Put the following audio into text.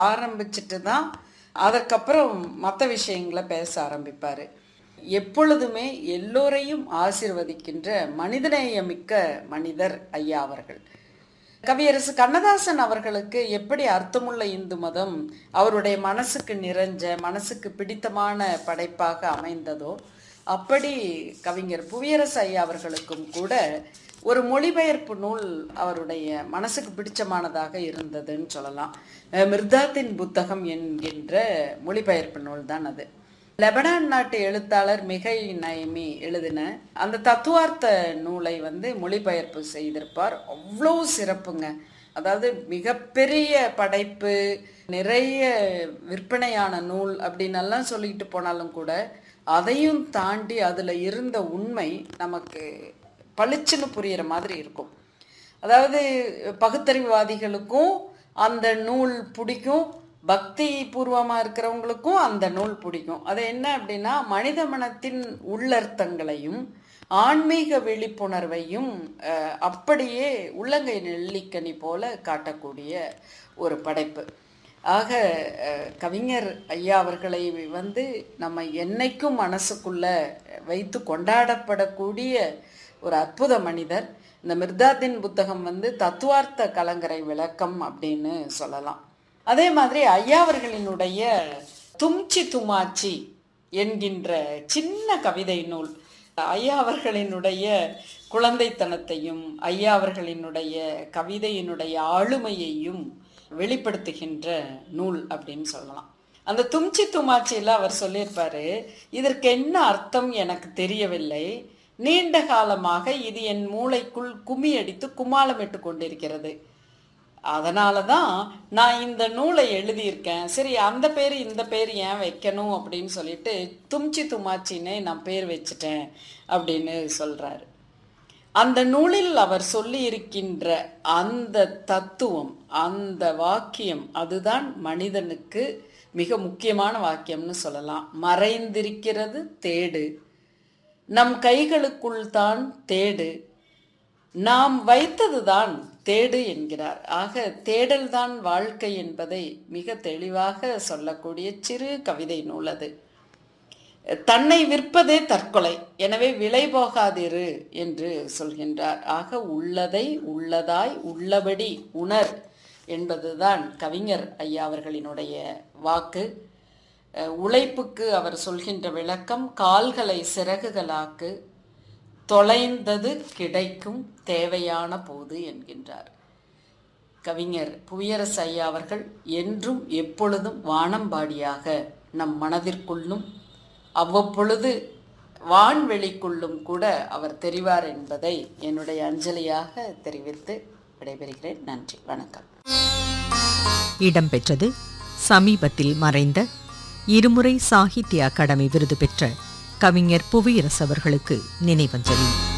ஆரம்பிச்சுட்டு தான் அதற்கப்புறம் மற்ற விஷயங்களை பேச ஆரம்பிப்பார் எப்பொழுதுமே எல்லோரையும் ஆசிர்வதிக்கின்ற மனிதநேயமிக்க மனிதர் ஐயா அவர்கள் கவியரசு கண்ணதாசன் அவர்களுக்கு எப்படி அர்த்தமுள்ள இந்து மதம் அவருடைய மனசுக்கு நிறைஞ்ச மனசுக்கு பிடித்தமான படைப்பாக அமைந்ததோ அப்படி கவிஞர் புவியரசு ஐயா அவர்களுக்கும் கூட ஒரு மொழிபெயர்ப்பு நூல் அவருடைய மனசுக்கு பிடிச்சமானதாக இருந்ததுன்னு சொல்லலாம் அஹ் மிர்தாத்தின் புத்தகம் என்கின்ற மொழிபெயர்ப்பு நூல் தான் அது லெபனான் நாட்டு எழுத்தாளர் மிகை நயமி எழுதின அந்த தத்துவார்த்த நூலை வந்து மொழிபெயர்ப்பு செய்திருப்பார் அவ்வளோ சிறப்புங்க அதாவது மிகப்பெரிய படைப்பு நிறைய விற்பனையான நூல் அப்படின்னெல்லாம் சொல்லிட்டு போனாலும் கூட அதையும் தாண்டி அதில் இருந்த உண்மை நமக்கு பளிச்சுன்னு புரியிற மாதிரி இருக்கும் அதாவது பகுத்தறிவுவாதிகளுக்கும் அந்த நூல் பிடிக்கும் பக்தி பூர்வமாக இருக்கிறவங்களுக்கும் அந்த நூல் பிடிக்கும் அது என்ன அப்படின்னா மனித மனத்தின் உள்ளர்த்தங்களையும் ஆன்மீக விழிப்புணர்வையும் அஹ், அப்படியே உள்ளங்கை நெல்லிக்கனி போல காட்டக்கூடிய ஒரு படைப்பு ஆக அஹ், கவிஞர் ஐயா அவர்களை வந்து நம்ம என்னைக்கும் மனசுக்குள்ள வைத்து கொண்டாடப்படக்கூடிய ஒரு அற்புத மனிதர் இந்த மிர்தாத்தின் புத்தகம் வந்து தத்துவார்த்த கலங்கரை விளக்கம் அப்படின்னு சொல்லலாம் அதே மாதிரி ஐயா அவர்களினுடைய தும்ச்சி துமாச்சி என்கின்ற சின்ன கவிதை நூல் ஐயா அவர்களினுடைய குழந்தைத்தனத்தையும் ஐயா அவர்களினுடைய கவிதையினுடைய ஆளுமையையும் வெளிப்படுத்துகின்ற நூல் அப்படின்னு சொல்லலாம் அந்த தும்ச்சி துமாச்சியில் அவர் சொல்லியிருப்பாரு இதற்கு என்ன அர்த்தம் எனக்கு தெரியவில்லை நீண்ட காலமாக இது என் மூளைக்குள் கும்மி அடித்து குமாலமிட்டு கொண்டிருக்கிறது அதனால தான் நான் இந்த நூலை எழுதியிருக்கேன் சரி அந்த பேர் இந்த பேர் ஏன் வைக்கணும் அப்படின்னு சொல்லிட்டு தும்ச்சி துமாச்சின்னே நான் பேர் வச்சுட்டேன் அப்படின்னு சொல்கிறாரு அந்த நூலில் அவர் சொல்லியிருக்கின்ற அந்த தத்துவம் அந்த வாக்கியம் அதுதான் மனிதனுக்கு மிக முக்கியமான வாக்கியம்னு சொல்லலாம் மறைந்திருக்கிறது தேடு நம் கைகளுக்குள் தான் தேடு நாம் வைத்ததுதான் தேடு என்கிறார் ஆக தேடல்தான் வாழ்க்கை என்பதை மிக தெளிவாக சொல்லக்கூடிய சிறு கவிதை நூல் அது தன்னை விற்பதே தற்கொலை எனவே விலை போகாதிரு என்று சொல்கின்றார் ஆக உள்ளதை உள்ளதாய் உள்ளபடி உணர் என்பதுதான் கவிஞர் ஐயா அவர்களினுடைய வாக்கு அஹ், உழைப்புக்கு அவர் சொல்கின்ற விளக்கம் கால்களை சிறகுகளாக்கு தொலைந்தது கிடைக்கும் தேவையான போது என்கின்றார் கவிஞர் புவியரசு ஐயா அவர்கள் என்றும் எப்பொழுதும் வானம்பாடியாக நம் மனதிற்குள்ளும் அவ்வப்பொழுது வான்வெளிக்குள்ளும் கூட அவர் தெரிவார் என்பதை என்னுடைய அஞ்சலியாக தெரிவித்து விடைபெறுகிறேன் நன்றி வணக்கம் இடம்பெற்றது சமீபத்தில் மறைந்த இருமுறை சாகித்ய அகாடமி விருது பெற்ற கவிஞர் புவியரசு அவர்களுக்கு நினைவஞ்சலி